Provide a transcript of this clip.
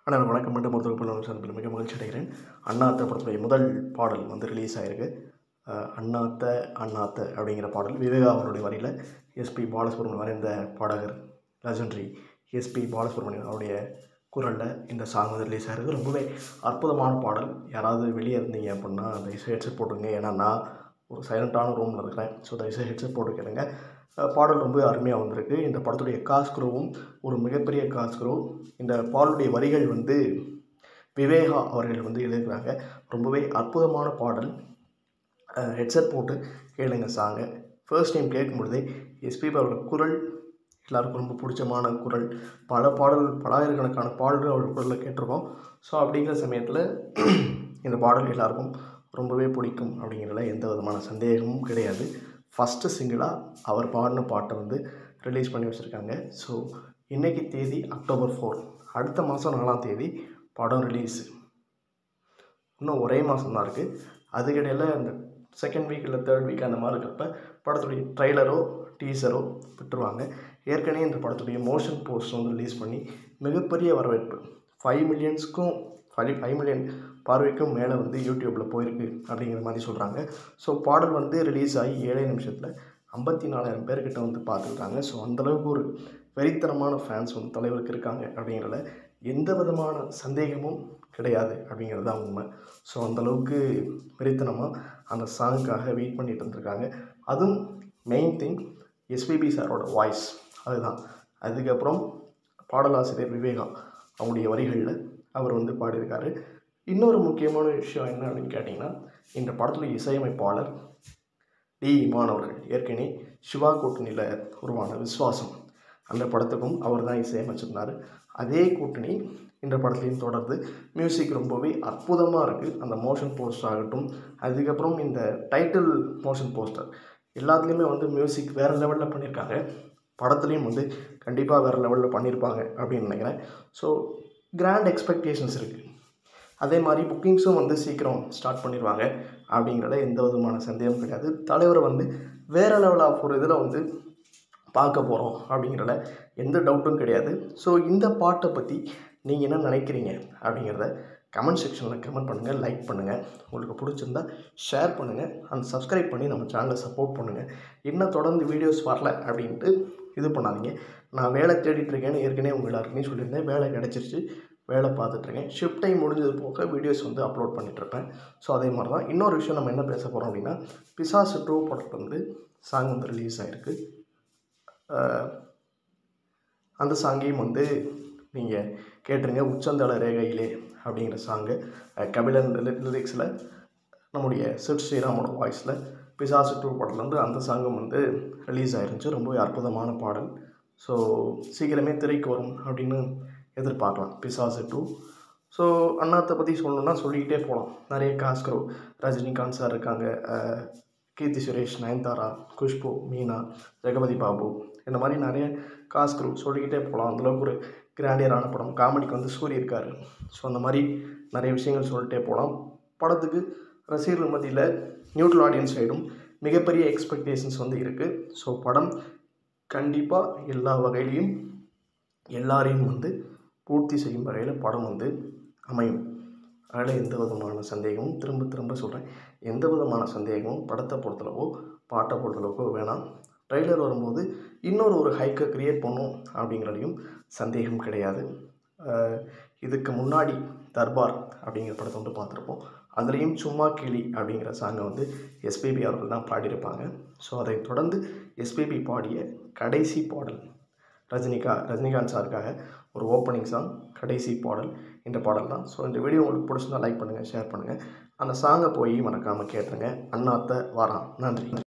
அனைவரும் வணக்கம் மீண்டும் ஒரு தொகுப்பில் சந்திப்பில் மிக மகிழ்ச்சி அடைகிறேன் அண்ணாத்த படத்துடைய முதல் பாடல் வந்து ரிலீஸ் ஆகிருக்கு அஹ், அண்ணாத்த அண்ணாத்த அப்படிங்கிற பாடல் விவேகா அவருடைய வரியில் எஸ்பி பாலசுப்ரமணியம் வரைந்த பாடகர் லெஜண்டரி எஸ்பி பாலசுப்ரமணியம் அவருடைய குரலில் இந்த சாங் வந்து ரிலீஸ் ஆகிருக்கு ரொம்பவே அற்புதமான பாடல் யாராவது வெளியே இருந்தீங்க அப்படின்னா அந்த இசை ஹெட்செட் போட்டுங்க ஏன்னா நான் ஒரு சைலண்ட்டான ரூமில் இருக்கிறேன் ஸோ தயவுசெய்து ஹெட்செட் போட்டு கேளுங்க அஹ், பாடல் ரொம்ப அருமையாக வந்திருக்கு இந்த படத்துடைய காஸ்க்ரோவும் ஒரு மிகப்பெரிய காஸ்க்ரோ இந்த பாடலுடைய வரிகள் வந்து விவேகா அவர்கள் வந்து எழுதுகிறாங்க ரொம்பவே அற்புதமான பாடல் ஹெட்செட் போட்டு கேளுங்க சாங்கை ஃபர்ஸ்ட் டைம் கேட்கும் பொழுதே எஸ்பிபி அவரோட குரல் எல்லாருக்கும் ரொம்ப பிடிச்சமான குரல் பல பாடல் பலாயிரக்கணக்கான பாடல்கள் அவர் குரலில் கேட்டிருக்கோம் ஸோ அப்படிங்கிற சமயத்தில் இந்த பாடல் எல்லாருக்கும் ரொம்பவே பிடிக்கும் அப்படிங்கிறதுல எந்த விதமான சந்தேகமும் கிடையாது ஃபஸ்ட்டு சிங்கிளாக அவர் பாடின பாட்டை வந்து ரிலீஸ் பண்ணி வச்சுருக்காங்க ஸோ இன்றைக்கி தேதி அக்டோபர் ஃபோர் அடுத்த மாதம் நாலாம் தேதி படம் ரிலீஸ் இன்னும் ஒரே மாதம் தான் இருக்குது அதுக்கிடையில் அந்த செகண்ட் வீக் இல்லை தேர்ட் வீக் அந்த மாதிரி இருக்கிறப்ப படத்துடைய ட்ரைலரோ டீசரோ விட்டுருவாங்க ஏற்கனவே இந்த படத்துடைய மோஷன் போஸ்ட் வந்து ரிலீஸ் பண்ணி மிகப்பெரிய வரவேற்பு ஃபைவ் மில்லியன்ஸ்க்கும் ஃபைவ் ஃபைவ் மில்லியன் பார்வைக்கும் மேலே வந்து யூடியூப்பில் போயிருக்கு அப்படிங்கிற மாதிரி சொல்கிறாங்க ஸோ பாடல் வந்து ரிலீஸ் ஆகி ஏழே நிமிஷத்தில் ஐம்பத்தி நாலாயிரம் பேர்கிட்ட வந்து பார்த்துருக்காங்க ஸோ அந்தளவுக்கு ஒரு வெறித்தனமான ஃபேன்ஸ் வந்து தலைவருக்கு இருக்காங்க அப்படிங்கிறத எந்த விதமான சந்தேகமும் கிடையாது அப்படிங்கிறது தான் உண்மை ஸோ அந்தளவுக்கு வெறித்தனமாக அந்த சாங்குக்காக வெயிட் பண்ணிட்டு இருந்திருக்காங்க அதுவும் மெயின் திங் எஸ்பிபி சாரோட வாய்ஸ் அதுதான் அதுக்கப்புறம் பாடலாசிரியர் விவேகா அவங்களுடைய வரிகளில் அவர் வந்து பாடியிருக்காரு இன்னொரு முக்கியமான விஷயம் என்ன அப்படின்னு கேட்டிங்கன்னா இந்த படத்தில் இசையமைப்பாளர் டி இமான் அவர்கள் ஏற்கனவே சிவா கூட்டணியில் உருவான விஸ்வாசம் அந்த படத்துக்கும் அவர் தான் இசையமைச்சிருந்தார் அதே கூட்டணி இந்த படத்துலையும் தொடர்ந்து மியூசிக் ரொம்பவே அற்புதமாக இருக்குது அந்த மோஷன் போஸ்டர் ஆகட்டும் அதுக்கப்புறம் இந்த டைட்டில் மோஷன் போஸ்டர் எல்லாத்துலேயுமே வந்து மியூசிக் வேறு லெவலில் பண்ணியிருக்காங்க படத்துலேயும் வந்து கண்டிப்பாக வேறு லெவலில் பண்ணியிருப்பாங்க அப்படின்னு நினைக்கிறேன் ஸோ கிராண்ட் எக்ஸ்பெக்டேஷன்ஸ் இருக்குது அதே மாதிரி புக்கிங்ஸும் வந்து சீக்கிரம் ஸ்டார்ட் பண்ணிடுவாங்க அப்படிங்கிறத எந்த விதமான சந்தேகமும் கிடையாது தலைவரை வந்து வேறு லெவல் ஆஃப் ஒரு இதில் வந்து பார்க்க போகிறோம் அப்படிங்கிறத எந்த டவுட்டும் கிடையாது ஸோ இந்த பாட்டை பற்றி நீங்கள் என்ன நினைக்கிறீங்க அப்படிங்கிறத கமெண்ட் செக்ஷனில் கமெண்ட் பண்ணுங்கள் லைக் பண்ணுங்கள் உங்களுக்கு பிடிச்சிருந்தா ஷேர் பண்ணுங்கள் அண்ட் சப்ஸ்கிரைப் பண்ணி நம்ம சேனலை சப்போர்ட் பண்ணுங்கள் என்ன தொடர்ந்து வீடியோஸ் வரல அப்படின்ட்டு இது பண்ணாதீங்க நான் வேலை தேடிட்டு இருக்கேன்னு ஏற்கனவே உங்கள் எல்லாருக்குமே சொல்லியிருந்தேன் வேலை கிடச்சிருச்சு வேலை பார்த்துட்ருக்கேன் ஷிஃப்ட் டைம் முடிஞ்சது போக வீடியோஸ் வந்து அப்லோட் பண்ணிகிட்ருப்பேன் ஸோ அதே மாதிரி தான் இன்னொரு விஷயம் நம்ம என்ன பேச போகிறோம் அப்படின்னா பிசாசு டூ படத்தில் வந்து சாங் வந்து ரிலீஸ் ஆகிருக்கு அந்த சாங்கையும் வந்து நீங்கள் கேட்டுருங்க உச்சந்தள ரேகையிலே அப்படிங்கிற சாங்கு கபிலன் லிரிக்ஸில் நம்முடைய சிட் ஸ்ரீராமோட வாய்ஸில் பிசாசு டூ படத்தில் வந்து அந்த சாங்கும் வந்து ரிலீஸ் ஆயிருந்துச்சு ரொம்பவே அற்புதமான பாடல் ஸோ சீக்கிரமே திரைக்கு வரும் அப்படின்னு எதிர்பார்க்கலாம் பிசாசு டூ ஸோ அண்ணாத்தை பற்றி சொல்லணும்னா சொல்லிக்கிட்டே போகலாம் நிறைய காஸ்கரோ ரஜினிகாந்த் சார் இருக்காங்க அஹ், கீர்த்தி சுரேஷ் நயன்தாரா குஷ்பு மீனா ஜெகபதி பாபு இந்த மாதிரி நிறைய காஸ்க்ரூ சொல்லிக்கிட்டே போகலாம் அந்தளவுக்கு ஒரு கிராண்டியரான படம் காமெடிக்கு வந்து சூரி இருக்கார் ஸோ அந்த மாதிரி நிறைய விஷயங்கள் சொல்லிட்டே போகலாம் படத்துக்கு ரசிகர்கள் மத்தியில் நியூட்ரல் ஆடியன்ஸ் சைடும் மிகப்பெரிய எக்ஸ்பெக்டேஷன்ஸ் வந்து இருக்குது ஸோ படம் கண்டிப்பாக எல்லா வகையிலையும் எல்லாரையும் வந்து பூர்த்தி செய்யும் வகையில் படம் வந்து அமையும் அதில் எந்த விதமான சந்தேகமும் திரும்ப திரும்ப சொல்கிறேன் எந்த விதமான சந்தேகமும் படத்தை பொறுத்தளவோ பாட்டை பொறுத்தளவோ வேணாம் ட்ரெய்லர் வரும்போது இன்னொரு ஒரு ஹைக்கை க்ரியேட் பண்ணும் அப்படிங்கிறதையும் சந்தேகம் கிடையாது அஹ் இதுக்கு முன்னாடி தர்பார் அப்படிங்கிற படத்தை வந்து பார்த்துருப்போம் அதுலேயும் சும்மா கிளி அப்படிங்கிற சாங்கை வந்து எஸ்பிபி அவர்கள் தான் பாடியிருப்பாங்க ஸோ அதை தொடர்ந்து எஸ்பிபி பாடிய கடைசி பாடல் ரஜினிகா ரஜினிகாந்த் சாருக்காக ஒரு ஓப்பனிங் சாங் கடைசி பாடல் இந்த பாடல் தான் ஸோ இந்த வீடியோ உங்களுக்கு பிடிச்சிருந்தா லைக் பண்ணுங்கள் ஷேர் பண்ணுங்கள் அந்த சாங்கை போய் மறக்காமல் கேட்டுருங்க அண்ணாத்த வாரான் நன்றி